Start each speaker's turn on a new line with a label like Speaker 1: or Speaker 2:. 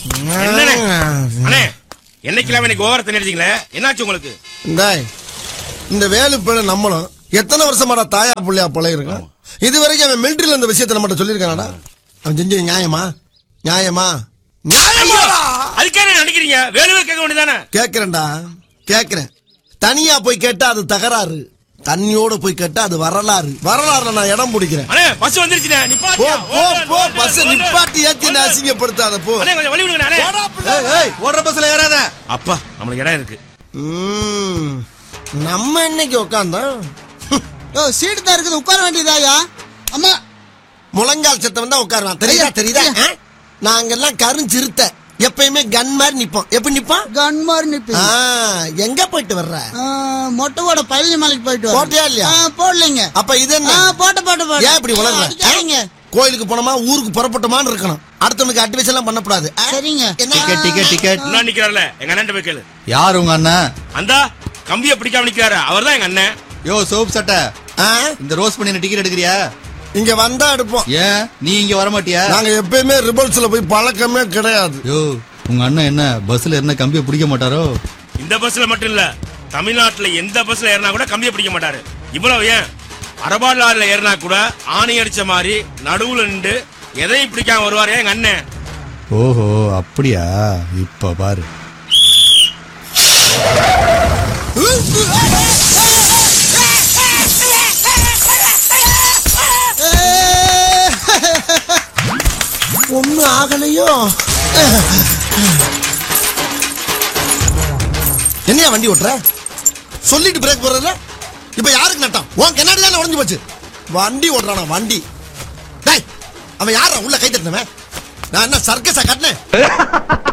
Speaker 1: என்னண்ணே? அண்ணே என்னைக்கெல்லாம் எனக்கு ஓவர திணிச்சிங்களே என்னாச்சு உங்களுக்கு
Speaker 2: டேய், இந்த வேலு பிள்ளை நம்மளும் எத்தனை வருஷமாடா தாயா புள்ளையா பழகிருக்கான் இது வரைக்கும் அவன் மிலிட்டரியில இந்த விஷயத்தை நம்மகிட்ட சொல்லியிருக்கானடா அவன் செஞ்சது நியாயமா நியாயமா
Speaker 1: ஐயோ,
Speaker 2: நியாயமா
Speaker 1: அதுக்கே என்ன நினைக்கிறீங்க வேலுவே கேட்க வேண்டியதானே
Speaker 2: கேக்குறேன்டா கேக்குறேன் தனியா போய் கேட்டா அது தகராறு தண்ணியோட போய் கேட்டா அது வரலாறு வரலாறுல நான் இடம் பிடிக்கிறேன்
Speaker 1: அண்ணே பஸ் வந்துருச்சுண்ணே
Speaker 2: போ
Speaker 1: நிப்பாட்டியா
Speaker 2: போ போ பஸ் நிப்பாட்டி ஏத்தி என்ன அசிங்கப்படுத்தாத போ
Speaker 1: அண்ணே கொஞ்சம் வழி விடுங்க அண்ணே
Speaker 3: ஏய், ஏய், ஓடுற பஸ்ல ஏறாத
Speaker 1: அப்பா நம்மளுக்கு இடம் இருக்கு
Speaker 2: ம், நம்ம இன்னைக்கு உட்காந்தோம்
Speaker 4: ஓ சீட்டு தான் இருக்குது உட்கார வேண்டியதாயா அம்மா
Speaker 2: முழங்கால் சத்தம் தான் உட்காருவான் தெரியுதா
Speaker 4: ஐயா,
Speaker 2: தெரியுதா
Speaker 4: ஐயா.
Speaker 2: ஆ? நாங்கெல்லாம் கருஞ்சிருத்த எப்பயுமே கன் மாதிரி நிப்போம் எப்படி நிப்போம்
Speaker 4: கன் மாதிரி நிப்பி
Speaker 2: ஆ, எங்க போயிட்டு வர்ற
Speaker 4: மொட்டை கூட பழனி மலைக்கு போயிட்டு வரேன்.
Speaker 2: போட்டியா இல்லையா?
Speaker 4: ஆ, போடலைங்க
Speaker 2: அப்ப இது என்ன
Speaker 4: ஆ, போட்ட போட்ட போட்ட
Speaker 2: ஏன் இப்படி உளர்ற
Speaker 4: அடிக்காதீங்க.
Speaker 2: ஆ? கோயிலுக்கு போனோமா ஊருக்கு புறப்பட்டோமான்னு இருக்கணும் அடுத்தவனுக்கு அட்வைஸ் எல்லாம் பண்ணக்கூடாது ஆ?
Speaker 4: சரிங்க.
Speaker 2: என்ன
Speaker 3: டிக்கெட் டிக்கெட் டிக்கெட்
Speaker 1: முன்னாடி நிக்கிறாருல எங்க அண்ணன் போய் கேளு
Speaker 3: யார் உங்க அண்ணன்
Speaker 1: அந்தா கம்பிய பிடிக்காம நிக்கிறாரு அவர்தான் எங்க அண்ணன்
Speaker 3: யோ சோப் சட்டை
Speaker 2: ஆ?
Speaker 3: இந்த ரோஸ் பண்ணின டிக்கெட் எடுக்கிறியா
Speaker 2: இங்க வந்தா எடுப்போம்
Speaker 3: ஏன் நீ இங்க வர மாட்டியா
Speaker 2: நாங்க எப்பயுமே ரிபல்ஸ்ல போய் பழக்கமே கிடையாது
Speaker 3: யோ உங்க அண்ணன் என்ன பஸ்ல என்ன கம்பியை பிடிக்க மாட்டாரோ
Speaker 1: இந்த பஸ்ல மட்டும் இல்ல தமிழ்நாட்டுல எந்த பஸ்ல ஏறினா கூட கம்பிய பிடிக்க மாட்டாரு இவ்வளவு ஏன் அரபாடு லாரில ஏறினா கூட ஆணி அடிச்ச மாதிரி நடுவுல நின்று எதையும் பிடிக்காம வருவாரு எங்க அண்ணன்
Speaker 3: ஓஹோ அப்படியா இப்ப பாரு
Speaker 2: ஒண்ணு ஆகலையோ என்னையா வண்டி ஓட்டுற சொல்லிட்டு பிரேக் போடுறதுல இப்ப யாருக்கு நட்டம் உன் கண்ணாடி தானே உடஞ்சு போச்சு வண்டி ஓட்டுறானா வண்டி டேய் அவன் யாரா உள்ள கை தட்டினவன் நான் என்ன சர்க்கஸா கட்டினேன்